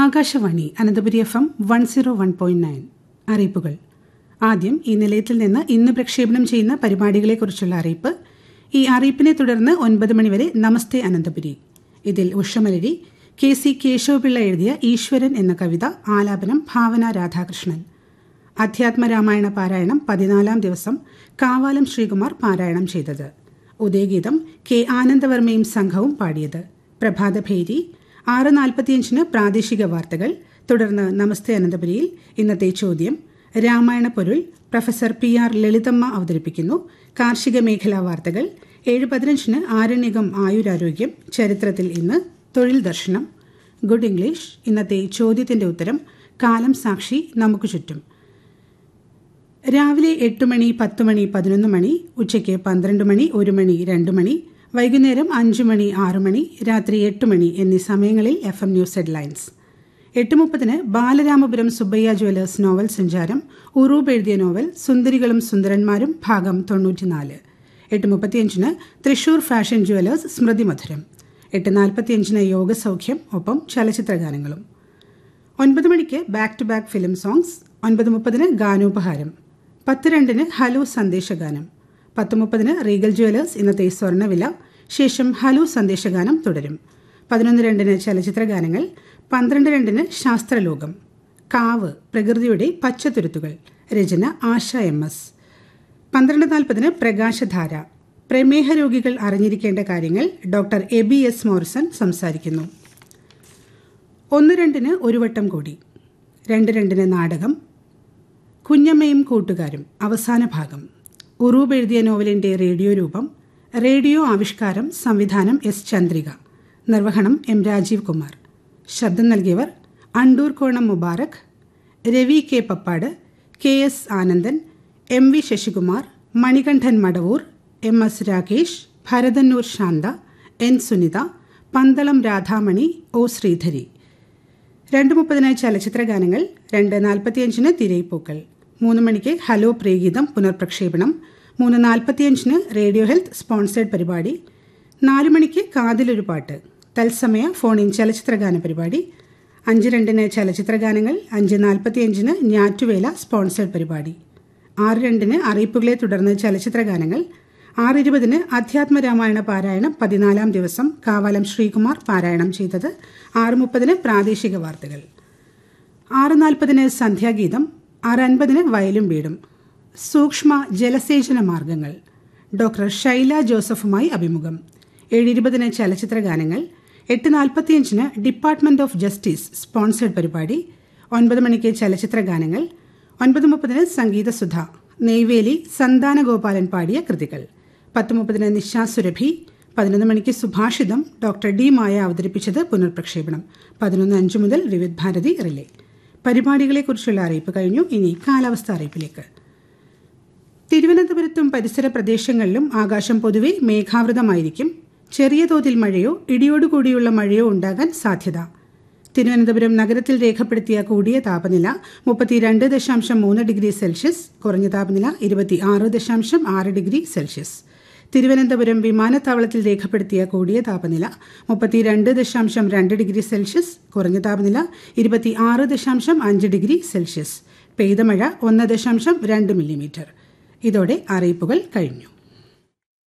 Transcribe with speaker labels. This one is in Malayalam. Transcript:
Speaker 1: Akashvani Ananthapuri F M one zero one point nine അറിയിപ്പുകൾ ആദ്യം ഈ നിലയത്തിൽ നിന്ന് ഇന്ന് പ്രക്ഷേപണം ചെയ്യുന്ന പരിപാടികളെക്കുറിച്ചുള്ള അറിയിപ്പ് ഈ അറിയിപ്പിനെ തുടർന്ന് ഒൻപത് മണിവരെ നമസ്തേ അനന്തപുരി ഇതിൽ ഉഷമലരി കെ സി കേശവപിള്ള എഴുതിയ ഈശ്വരൻ എന്ന കവിത ആലാപനം ഭാവന രാധാകൃഷ്ണൻ അധ്യാത്മരാമായണ പാരായണം പതിനാലാം ദിവസം കാവാലം ശ്രീകുമാർ പാരായണം ചെയ്തത് ഉദയഗീതം കെ ആനന്ദവർമ്മയും സംഘവും പാടിയത് പ്രഭാതഭേരി ആറ് നാൽപ്പത്തിയഞ്ചിന് പ്രാദേശിക വാർത്തകൾ തുടർന്ന് നമസ്തേ അനന്തപുരിയിൽ ഇന്നത്തെ ചോദ്യം രാമായണ പൊരുൾ പ്രൊഫസർ പി ആർ ലളിതമ്മ അവതരിപ്പിക്കുന്നു കാർഷിക മേഖലാ വാർത്തകൾ ഏഴ് പതിനഞ്ചിന് ആരണ്യകം ആയുരാരോഗ്യം ചരിത്രത്തിൽ ഇന്ന് തൊഴിൽ ദർശനം ഗുഡ് ഇംഗ്ലീഷ് ഇന്നത്തെ ചോദ്യത്തിന്റെ ഉത്തരം കാലം സാക്ഷി നമുക്ക് ചുറ്റും രാവിലെ എട്ട് മണി പത്ത് മണി പതിനൊന്ന് മണി ഉച്ചയ്ക്ക് പന്ത്രണ്ട് മണി ഒരു മണി രണ്ട് മണി വൈകുന്നേരം അഞ്ച് മണി ആറ് മണി രാത്രി എട്ട് മണി എന്നീ സമയങ്ങളിൽ എഫ് എം ന്യൂസ് ഹെഡ്ലൈൻസ് എട്ട് മുപ്പതിന് ബാലരാമപുരം സുബ്ബയ്യ ജ്വല്ലേഴ്സ് നോവൽ സഞ്ചാരം ഉറൂബ് എഴുതിയ നോവൽ സുന്ദരികളും സുന്ദരന്മാരും ഭാഗം തൊണ്ണൂറ്റിനാല് എട്ട് മുപ്പത്തിയഞ്ചിന് തൃശൂർ ഫാഷൻ ജ്വല്ലേഴ്സ് സ്മൃതി മധുരം എട്ട് നാൽപ്പത്തിയഞ്ചിന് യോഗസൗഖ്യം ഒപ്പം ചലച്ചിത്രഗാനങ്ങളും ഒൻപത് മണിക്ക് back to back film songs ഒൻപത് മുപ്പതിന് ഗാനോപഹാരം പത്ത് രണ്ടിന് ഹലോ സന്ദേശഗാനം പത്ത് മുപ്പതിന് റീഗൽ ജ്വല്ലേഴ്സ് ഇന്നത്തെ സ്വർണ്ണവില ശേഷം ഹലോ സന്ദേശഗാനം തുടരും പതിനൊന്ന് രണ്ടിന് ചലച്ചിത്രഗാനങ്ങൾ പന്ത്രണ്ട് രണ്ടിന് ശാസ്ത്രലോകം കാവ് പ്രകൃതിയുടെ പച്ചത്തുരുത്തുകൾ രചന ആശ എം എസ് പന്ത്രണ്ട് നാൽപ്പതിന് പ്രകാശധാര പ്രമേഹ രോഗികൾ അറിഞ്ഞിരിക്കേണ്ട കാര്യങ്ങൾ ഡോക്ടർ എബി എസ് മോറിസൺ സംസാരിക്കുന്നു ഒന്ന് രണ്ടിന് ഒരു വട്ടം കൂടി രണ്ട് രണ്ടിന് നാടകം കുഞ്ഞമ്മയും കൂട്ടുകാരും അവസാന ഭാഗം ഉറൂബ് എഴുതിയ നോവലിന്റെ റേഡിയോ രൂപം റേഡിയോ ആവിഷ്കാരം സംവിധാനം എസ് ചന്ദ്രിക നിർവഹണം എം രാജീവ് കുമാർ ശബ്ദം നൽകിയവർ Andoor Konam Mubarak Ravi K Pappad K S Anandan M V Sasikumar Manikandan Madavoor M S Rakesh Bharathannoor Shantha N Sunitha Pandalam Radhamani O Sreedhari രണ്ട് മുപ്പതിന് ചലച്ചിത്ര ഗാനങ്ങൾ രണ്ട് നാൽപ്പത്തിയഞ്ചിന് തിരയിപ്പൂക്കൾ മൂന്ന് മണിക്ക് ഹലോ പ്രിയഗീതം പുനർപ്രക്ഷേപണം മൂന്ന് നാൽപ്പത്തിയഞ്ചിന് റേഡിയോ ഹെൽത്ത് സ്പോൺസേഡ് പരിപാടി നാല് മണിക്ക് കാതിലൊരു പാട്ട് തത്സമയ ഫോൺ ഇൻ ചലച്ചിത്രഗാന പരിപാടി അഞ്ച് രണ്ടിന് ചലച്ചിത്രഗാനങ്ങൾ അഞ്ച് നാൽപ്പത്തിയഞ്ചിന് ഞാറ്റുവേല സ്പോൺസേഡ് പരിപാടി ആറ് രണ്ടിന് അറിയിപ്പുകളെ തുടർന്ന് ചലച്ചിത്രഗാനങ്ങൾ ആറ് ഇരുപതിന് അധ്യാത്മരാമായണ പാരായണം പതിനാലാം ദിവസം കാവാലം ശ്രീകുമാർ പാരായണം ചെയ്തത് ആറ് മുപ്പതിന് പ്രാദേശിക വാർത്തകൾ ആറ് നാൽപ്പതിന് സന്ധ്യാഗീതം ആറ് അൻപതിന് വയലും വീടും സൂക്ഷ്മ ജലസേചന മാർഗങ്ങൾ ഡോക്ടർ ഷൈല ജോസഫുമായി അഭിമുഖം ഏഴ് ഇരുപതിന് ചലച്ചിത്ര ഗാനങ്ങൾ എട്ട് നാൽപ്പത്തിയഞ്ചിന് ഡിപ്പാർട്ട്മെന്റ് ഓഫ് ജസ്റ്റിസ് സ്പോൺസേഡ് പരിപാടി ഒൻപത് മണിക്ക് ചലച്ചിത്ര ഗാനങ്ങൾ ഒൻപത് മുപ്പതിന് സംഗീതസുധ നെയ്വേലി സന്താന ഗോപാലൻ പാടിയ കൃതികൾ പത്ത് മുപ്പതിന് നിശാ സുരഭി പതിനൊന്ന് മണിക്ക് സുഭാഷിതം ഡോക്ടർ ഡി മായ അവതരിപ്പിച്ചത് പുനർപ്രക്ഷേപണം പതിനൊന്ന് അഞ്ച് മുതൽ വിവിധ് ഭാരതി റിലേ പരിപാടികളെക്കുറിച്ചുള്ള അറിയിപ്പ് കഴിഞ്ഞു ഇനി കാലാവസ്ഥ അറിയിപ്പിലേക്ക് തിരുവനന്തപുരത്തും പരിസര പ്രദേശങ്ങളിലും ആകാശം പൊതുവെ മേഘാവൃതമായിരിക്കും ചെറിയ തോതിൽ മഴയോ ഇടിയോടുകൂടിയുള്ള മഴയോ ഉണ്ടാകാൻ സാധ്യത തിരുവനന്തപുരം നഗരത്തിൽ രേഖപ്പെടുത്തിയ കൂടിയ താപനില മുപ്പത്തിരണ്ട് ദശാംശം മൂന്ന് ഡിഗ്രി സെൽഷ്യസ് കുറഞ്ഞ താപനില ഇരുപത്തി ആറ് ദശാംശം ആറ് ഡിഗ്രി സെൽഷ്യസ് തിരുവനന്തപുരം വിമാനത്താവളത്തിൽ രേഖപ്പെടുത്തിയ കൂടിയ താപനില മുപ്പത്തിരണ്ട് ദശാംശം രണ്ട് ഡിഗ്രി സെൽഷ്യസ് കുറഞ്ഞ താപനില ഇരുപത്തി ആറ് ദശാംശം അഞ്ച് ഡിഗ്രി സെൽഷ്യസ് പെയ്ത മഴ ഒന്ന് ദശാംശം രണ്ട് മില്ലിമീറ്റർ ഇതോടെ അറിയിപ്പുകൾ കഴിഞ്ഞു